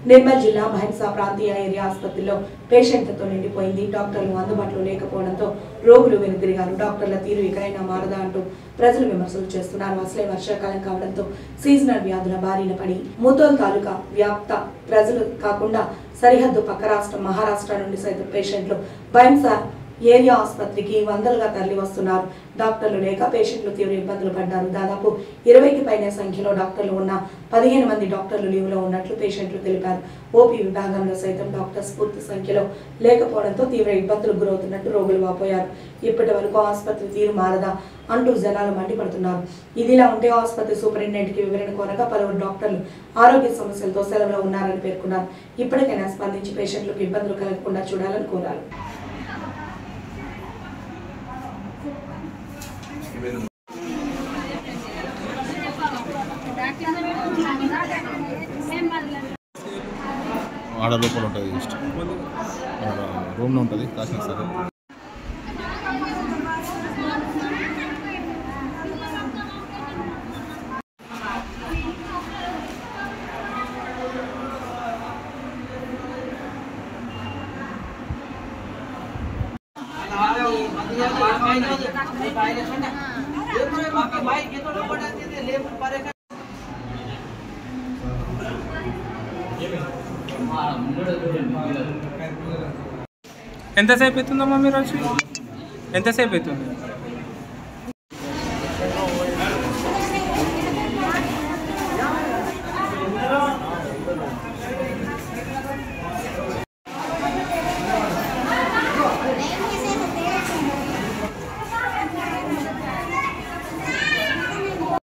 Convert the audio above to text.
నిర్మల్ జిల్లా భైంసా ప్రాంతీయ ఏరియా ఆసుపత్రిలో పేషెంట్లతో నిండిపోయింది డాక్టర్లు అందుబాటులో లేకపోవడంతో రోగులు వెనుదిరిగారు డాక్టర్ల తీరు ఇకనైనా మారదా అంటూ ప్రజలు విమర్శలు చేస్తున్నారు అసలే వర్షాకాలం కావడంతో సీజనల్ వ్యాధుల బారిన పడి ముతోల్ తాలూకా వ్యాప్త ప్రజలు కాకుండా సరిహద్దు పక్క రాష్ట్రం మహారాష్ట్ర నుండి సైతం పేషెంట్లు భైంసా ఏరియా ఆసుపత్రికి వందలుగా తరలి వస్తున్నారు డాక్టర్లు లేక పేషెంట్లు తీవ్ర ఇబ్బందులు పడ్డారు దాదాపు ఇరవైకి పైన సంఖ్యలో డాక్టర్లు ఉన్న పదిహేను మంది డాక్టర్లు లీవ్లో ఉన్నట్లు పేషెంట్లు తెలిపారు ఓపీ విభాగంలో సైతం డాక్టర్స్ పూర్తి సంఖ్యలో లేకపోవడంతో తీవ్ర ఇబ్బందులకు గురవుతున్నట్టు రోగులు వాపోయారు ఇప్పటి వరకు ఆసుపత్రి తీరు మారదా అంటూ జనాలు మండిపడుతున్నారు ఇదిలా ఉంటే ఆసుపత్రి సూపరింటెండెంట్కి వివరణ కోరగా పలువురు డాక్టర్లు ఆరోగ్య సమస్యలతో సెలవులో ఉన్నారని పేర్కొన్నారు ఇప్పటికైనా స్పందించి పేషెంట్లకు ఇబ్బందులు కలగకుండా చూడాలని కోరారు ఆడ లోపల ఉంటుంది జస్ట్ ఆడ రూమ్లో ఉంటుంది కాసిన సార్ ఎంతసేపు అవుతుందమ్మా మీరు వచ్చి ఎంతసేపు అవుతుంది